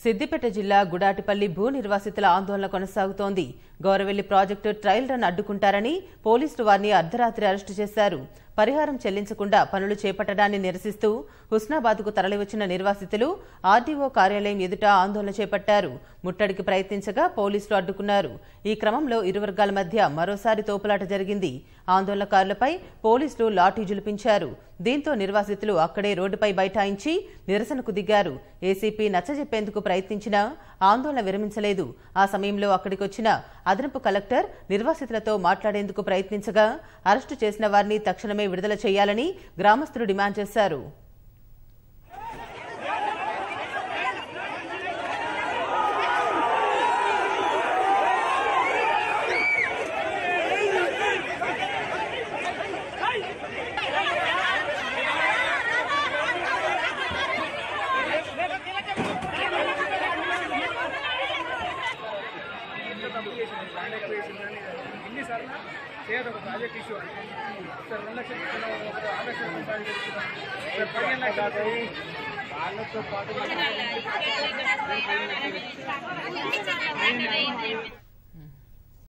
సిద్దిపేట జిల్లా గుడాటిపల్లి భూ నిర్వాసితుల ఆందోళన కొనసాగుతోంది గౌరవెల్లి ప్రాజెక్టు ట్రయల్ రన్ అడ్డుకుంటారని పోలీసులు వారిని అర్ధరాత్రి అరెస్టు చేశారు పరిహారం చెల్లించకుండా పనులు చేపట్టడాన్ని నిరసిస్తూ హుస్నాబాద్కు తరలివచ్చిన నిర్వాసితులు ఆర్డీఓ కార్యాలయం ఎదుట ఆందోళన చేపట్టారు ముట్టడికి ప్రయత్నించగా పోలీసులు అడ్డుకున్నారు ఈ క్రమంలో ఇరు వర్గాల మధ్య మరోసారి తోపులాట జరిగింది ఆందోళనకారులపై పోలీసులు లాఠీ జులిపించారు దీంతో నిర్వాసితులు అక్కడే రోడ్డుపై బైఠాయించి నిరసనకు దిగారు ఏసీపీ నచ్చజెప్పేందుకు ప్రయత్నించినా ఆందోళన విరమించలేదు ఆ సమయంలో అక్కడికొచ్చిన అదనపు కలెక్టర్ నిర్వాసితులతో మాట్లాడేందుకు ప్రయత్నించగా అరెస్టు చేసిన వారిని తక్షణమే విడుదల చేయాలని గ్రామస్తులు డిమాండ్ చేశారు ఎన్నిసార్లు చేయదు ఒక ప్రాజెక్ట్ ఇష్యూ అంటే సార్ రెండు లక్షలు ఇస్తున్నాం, ఒక ఆరు లక్షలు సంపాదించుకుంటాం. సార్ పదిహేను లక్షలు వాళ్ళతో పాటు